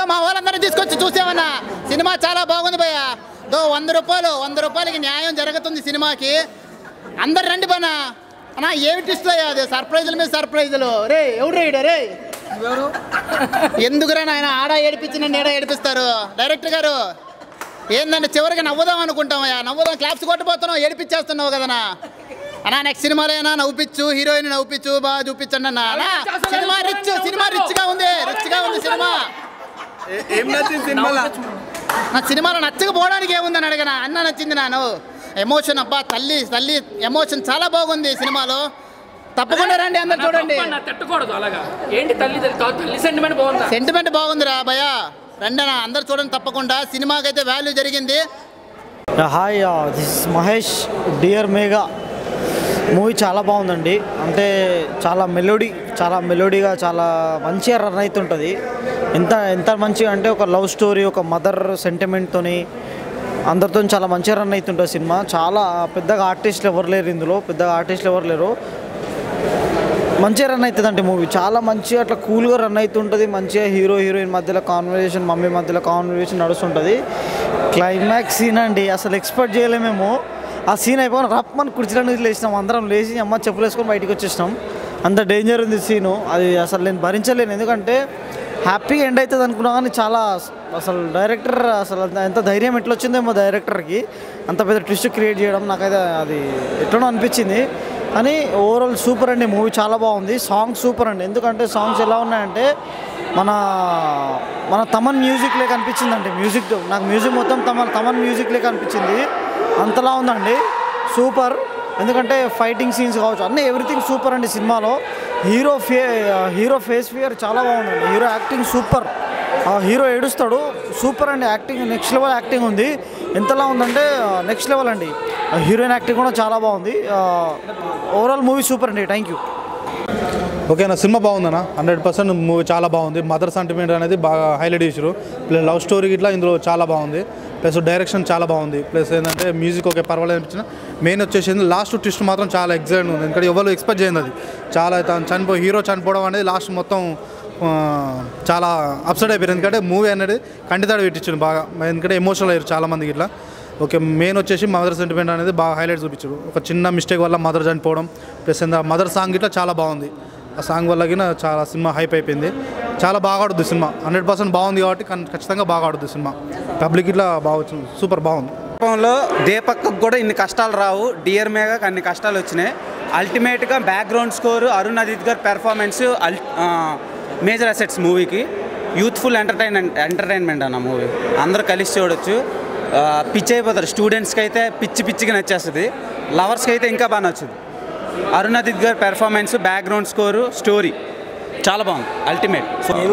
మా వాళ్ళందరినీ తీసుకొచ్చి చూసామన్నా సినిమా చాలా బాగుంది భయ్య దో వంద రూపాయలు వంద రూపాయలకి న్యాయం జరుగుతుంది సినిమాకి అందరు రండి బనా అన్నా ఏమి ట్విస్ట్ అయ్యా అది సర్ప్రైజుల మీద సర్ప్రైజులు రే ఎవడు రేడు రే ఎందుకురా నాయన ఆడ ఏడిపించిన నేడ ఏడిపిస్తారు డైరెక్టర్ గారు ఏందంటే చివరికి నవ్వుదాం అనుకుంటామయ్యా నవ్వుదాం క్లాప్స్ కొట్టబోతున్నావు ఏడిపించేస్తున్నావు కదనా అన్నా నెక్స్ట్ సినిమాలో అయినా నవ్వుపించు హీరోయిన్ నవ్వుపించు బాగా చూపించండి అన్న అన్నా, సినిమా రిచ్ సినిమా రిచ్ గా ఉంది రిచ్ గా ఉంది సినిమా ఏం నచ్చింది సినిమాలో నా సినిమాలో నచ్చకపోవడానికి ఏముందని అడిగినా అన్న నచ్చింది నాను ఎమోషన్ అబ్బా తల్లి తల్లి ఎమోషన్ చాలా బాగుంది సినిమాలో తప్పకుండా రండి అందరు చూడండి తప్పన్నా, తిట్టకూడదు అలాగా ఏంటి తల్లి తల్లి కాదు, తల్లి సెంటిమెంట్ బాగుందా సెంటిమెంట్ బాగుందిరా భయ రండి అన్న అందరు చూడండి తప్పకుండా సినిమాకి అయితే వాల్యూ జరిగింది hi this Mahesh dear Megha movie చాలా బాగుందండి అంటే చాలా మెలోడీ చాలా మెలోడీగా చాలా మంచిగా రన్ అవుతుంటుంది ఎంత ఎంత మంచిగా అంటే ఒక లవ్ స్టోరీ ఒక మదర్ సెంటిమెంట్తోని అందరితో చాలా మంచిగా రన్ అవుతుంటుంది సినిమా చాలా పెద్దగా ఆర్టిస్టులు ఎవరు లేరు ఇందులో పెద్దగా ఆర్టిస్టులు ఎవరు లేరు మంచిగా రన్ అవుతుంది అంటే మూవీ చాలా మంచిగా అట్లా కూల్గా రన్ అవుతుంటుంది మంచిగా హీరో హీరోయిన్ మధ్యలో కాన్వర్జేషన్ మమ్మీ మధ్యలో కాన్వర్జేషన్ నడుస్తుంటుంది క్లైమాక్స్ సీన్ అండి అసలు ఎక్స్పెక్ట్ చేయలేమేమో ఆ సీన్ అయిపోయి రప్పని కుర్చీలో నుంచి లేచినాం అందరం లేచి అమ్మ చెప్పులు వేసుకొని బయటకు వచ్చేసినాం అంత డేంజర్ ఉంది సీను అది అసలు నేను భరించలేను ఎందుకంటే హ్యాపీగా ఎండ్ అవుతుంది అనుకున్నా కానీ చాలా అసలు డైరెక్టర్ అసలు అంత- ఎంత ధైర్యం ఎట్లా వచ్చిందేమో డైరెక్టర్కి అంత పెద్ద ట్విస్ట్ క్రియేట్ చేయడం నాకైతే అది ఎట్లనో అనిపించింది కానీ ఓవరాల్ సూపర్ అండి మూవీ చాలా బాగుంది సాంగ్స్ సూపర్ అండి ఎందుకంటే సాంగ్స్ ఎలా ఉన్నాయంటే మన మన తమన్ మ్యూజిక్ లేక అనిపించింది అండి మ్యూజిక్ నాకు మ్యూజిక్ మొత్తం తమన్ తమన్ మ్యూజిక్ లేక అనిపించింది అంతలా ఉందండి సూపర్ ఎందుకంటే ఫైటింగ్ సీన్స్ కావచ్చు అన్నీ ఎవ్రీథింగ్ సూపర్ అండి సినిమాలో హీరో ఫే హీరో ఫేస్ ఫియర్ చాలా బాగుందండి హీరో యాక్టింగ్ సూపర్ ఆ హీరో ఏడుస్తాడు సూపర్ అండి యాక్టింగ్ నెక్స్ట్ లెవెల్ యాక్టింగ్ ఉంది ఎంతలా ఉందంటే నెక్స్ట్ లెవెల్ అండి హీరోయిన్ యాక్టింగ్ కూడా చాలా బాగుంది ఓవరాల్ మూవీ సూపర్ అండి థ్యాంక్ యూ ఓకేనా సినిమా బాగుందన్న హండ్రెడ్ పర్సెంట్ మూవీ చాలా బాగుంది మదర్ సెంటిమెంట్ అనేది బాగా హైలైట్ చేసారు ప్లస్ లవ్ స్టోరీ ఇట్లా ఇందులో చాలా బాగుంది ప్లస్ డైరెక్షన్ చాలా బాగుంది ప్లస్ ఏంటంటే మ్యూజిక్ ఓకే పర్వాలేదు అనిపించిన మెయిన్ వచ్చేసింది లాస్ట్ ట్విస్ట్ మాత్రం చాలా ఎగ్జైట్ ఉంది ఎందుకంటే ఎవరు ఎక్స్పెక్ట్ చేయండి అది చాలా తను చనిపో హీరో చనిపోవడం అనేది లాస్ట్ మొత్తం ఆ, చాలా అప్సెట్ అయిపోయారు ఎందుకంటే మూవీ అనేది కంటితాడు పెట్టించారు బాగా ఎందుకంటే ఎమోషనల్ అయ్యారు చాలా మందికి ఇట్లా ఓకే మెయిన్ వచ్చేసి మదర్ సెంటిమెంట్ అనేది బాగా హైలైట్ చూపించారు ఒక చిన్న మిస్టేక్ వల్ల మదర్ చనిపోవడం ప్లస్ మదర్ సాంగ్ ఇట్లా చాలా బాగుంది ఆ సాంగ్ వల్ల గిన చాలా సినిమా హైప్ అయిపోయింది చాలా బాగా ఆడుద్ది సినిమా హండ్రెడ్ పర్సెంట్ బాగుంది కాబట్టి కన్- ఖచ్చితంగా బాగా ఆడుద్ది సినిమా పబ్లిక్ ఇట్లా బాగా వచ్చింది సూపర్ బాగుంది లో దీపక్కు కూడా ఇన్ని కష్టాలు రావు డియర్ మేఘకు అన్ని కష్టాలు వచ్చినాయి అల్టిమేట్గా బ్యాక్గ్రౌండ్ స్కోరు అరుణ్ అదిత్ గారి పెర్ఫార్మెన్స్ అల్ మేజర్ అసెట్స్ మూవీకి యూత్ఫుల్ ఎంటర్టైన్మెంట్ ఎంటర్టైన్మెంట్ అన్న మూవీ అందరూ కలిసి చూడొచ్చు ఆ, పిచ్చి అయిపోతారు స్టూడెంట్స్కి అయితే పిచ్చి పిచ్చిగా నచ్చేస్తుంది లవర్స్కి అయితే ఇంకా బాగా నచ్చుతుంది అరుణ్ అదిత్ గారి పెర్ఫార్మెన్స్ బ్యాక్గ్రౌండ్ స్కోరు స్టోరీ చాలా బాగుంది ultimate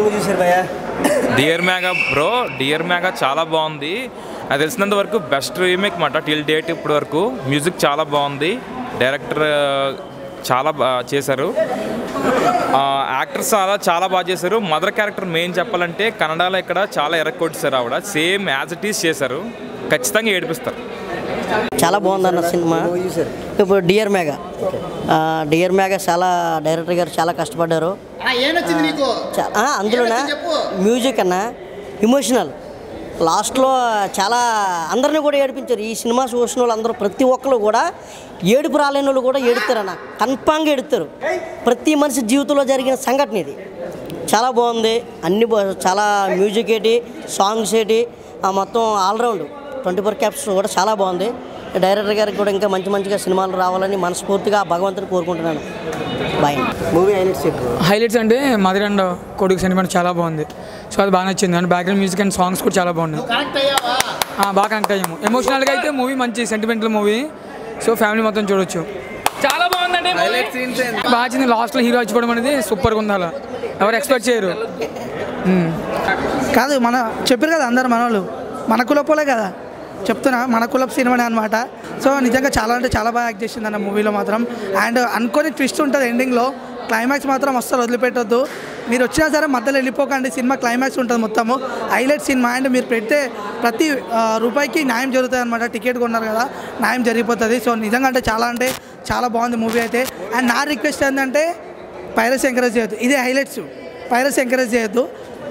dear Megha bro dear Megha చాలా బాగుంది నాకు తెలిసినంత వరకు బెస్ట్ రీమేక్ మాట టిల్ డేట్ ఇప్పటి వరకు మ్యూజిక్ చాలా బాగుంది డైరెక్టర్ చాలా బాగా చేశారు యాక్టర్స్ చాలా చాలా బాగా చేశారు మదర్ క్యారెక్టర్ మెయిన్ చెప్పాలంటే కన్నడలో ఇక్కడ చాలా ఎరక్కొట్టేశారు ఆవిడ సేమ్ యాజ్ ఇట్ ఈస్ చేశారు ఖచ్చితంగా ఏడిపిస్తారు చాలా బాగుందన్న సినిమా ఇప్పుడు డియర్ మేఘా ఆ, డియర్ మేఘా చాలా డైరెక్టర్ గారు చాలా కష్టపడ్డారు అన్నా ఏం నచ్చింది నీకు చా- ఆ, అందులోన ఏమొచ్చింది చెప్పు. మ్యూజిక్ అన్న ఇమోషనల్ లాస్ట్లో చాలా అందరినీ కూడా ఏడిపించారు ఈ సినిమా చూసిన వాళ్ళు అందరూ ప్రతి ఒక్కరు కూడా ఏడుపు రాలేని వాళ్ళు కూడా ఏడుతారన్న కన్ఫామ్గా ఏడుతారు ప్రతి మనిషి జీవితంలో జరిగిన సంఘటన ఇది చాలా బాగుంది అన్ని బా- చాలా మ్యూజిక్ ఏంటి సాంగ్స్ ఏంటి ఆ మొత్తం ఆల్రౌండ్ ట్వంటీ ఫోర్ క్యాప్స్ కూడా చాలా బాగుంది డైరెక్టర్ గారికి కూడా ఇంకా మంచి మంచిగా సినిమాలు రావాలని మనస్ఫూర్తిగా భగవంతుని కోరుకుంటున్నాను బాయ్ మూవీ హైలైట్స్ చెప్పు హైలైట్స్ అంటే మదర్ అండ్ కొడుకు సెంటిమెంట్ చాలా బాగుంది సో అది బాగా నచ్చింది and background music and songs కూడా చాలా బాగున్నాయి కనెక్ట్ అయ్యావా ఆ, బాగా కనెక్ట్ అయ్యాము ఎమోషనల్గా అయితే మూవీ మంచి సెంటిమెంటల్ మూవీ సో ఫ్యామిలీ మొత్తం చూడొచ్చు చాలా బాగుందండి బాగా వచ్చింది లాస్ట్లో హీరో వచ్చిపోవడం అనేది సూపర్గా ఉంది అలా ఎవరు ఎక్స్పెక్ట్ చేయరు మ్మ్. కాదు మన చెప్పారు కదా అందరు మనోళ్ళు మన కులపోలే కదా చెప్తున్నా మన కులపు సినిమానే అనమాట సో నిజంగా చాలా అంటే చాలా బాగా యాక్ట్ చేసింది అన్న మూవీలో మాత్రం అండ్ అనుకోని ట్విస్ట్ ఉంటుంది ఎండింగ్లో క్లైమాక్స్ మాత్రం అస్సలు వదిలిపెట్టొద్దు మీరు వచ్చినా సరే మధ్యలో వెళ్ళిపోకండి సినిమా క్లైమాక్స్ ఉంటుంది మొత్తము హైలైట్ సినిమా అండ్ మీరు పెట్టే ప్రతి ఆ, రూపాయికి న్యాయం జరుగుతుంది అనమాట టికెట్ కొన్నారు కదా న్యాయం జరిగిపోతుంది సో నిజంగా అంటే చాలా అంటే చాలా బాగుంది మూవీ అయితే అండ్ నా రిక్వెస్ట్ ఏంటంటే పైరస్ ఎంకరేజ్ చేయొద్దు ఇదే హైలైట్స్ పైరస్ ఎంకరేజ్ చేయొద్దు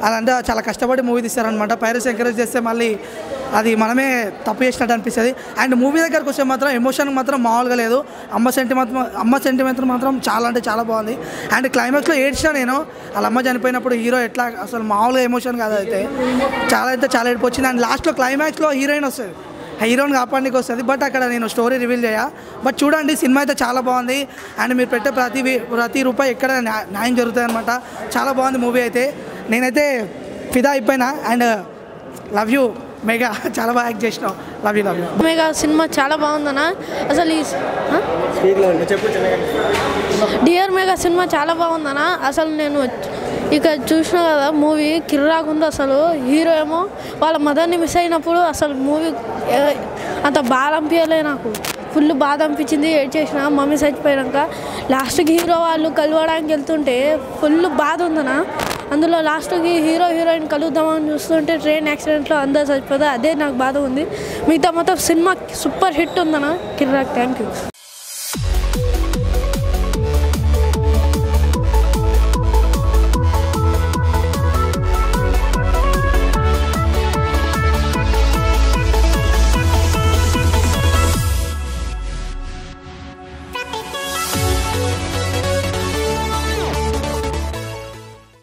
అదంతా చాలా కష్టపడి మూవీ తీస్తారనమాట పైరస్ ఎంకరేజ్ చేస్తే మళ్ళీ అది మనమే తప్పు చేసినట్టు అనిపిస్తుంది అండ్ మూవీ దగ్గరకు వస్తే మాత్రం ఎమోషన్ మాత్రం మామూలుగా లేదు అమ్మ సెంటిమెంట్ అమ్మ సెంటిమెంట్ మాత్రం చాలా అంటే చాలా బాగుంది అండ్ క్లైమాక్స్లో ఏడ్చినా నేను వాళ్ళ అమ్మ చనిపోయినప్పుడు హీరో ఎట్లా అసలు మామూలుగా ఎమోషన్ కాదు అయితే చాలా అయితే చాలా ఏడుపు వచ్చింది అండ్ లాస్ట్లో క్లైమాక్స్లో హీరోయిన్ వస్తుంది హీరోని కాపాడడానికి వస్తుంది బట్ అక్కడ నేను స్టోరీ రివీల్ చేయ బట్ చూడండి సినిమా అయితే చాలా బాగుంది అండ్ మీరు పెట్టే ప్రతి వి- ప్రతి రూపాయి ఎక్కడ న్యా- న్యాయం జరుగుతుంది అనమాట చాలా బాగుంది మూవీ అయితే నేనైతే ఫిదా అయిపోయినా అండ్ లవ్ యూ మెగా చాలా బాగా యాక్ట్ చేసినావు love you love you mega సినిమా చాలా బాగుందన్న అసలు ఈ ఆ? డియర్ మెగా సినిమా చాలా బాగుందన్న అసలు నేను ఇక చూసిన కదా మూవీ కిర్రాకుంది అసలు హీరో ఏమో వాళ్ళ మదర్ని మిస్ అయినప్పుడు అసలు మూవీ అంత బాధ అనిపించలే నాకు ఫుల్ బాధ అనిపించింది ఏడ్ చేసిన మమ్మీ చచ్చిపోయాక లాస్ట్కి హీరో వాళ్ళు కలవడానికి వెళ్తుంటే ఫుల్ బాధ ఉందన్న అందులో లాస్ట్కి హీరో హీరోయిన్ కలుద్దామని చూస్తుంటే ట్రైన్ యాక్సిడెంట్లో అందరు చచ్చిపోతే అదే నాకు బాధ ఉంది మిగతా మొత్తం సినిమా సూపర్ హిట్ ఉందన్న కిర్రాక్ థ్యాంక్ యూ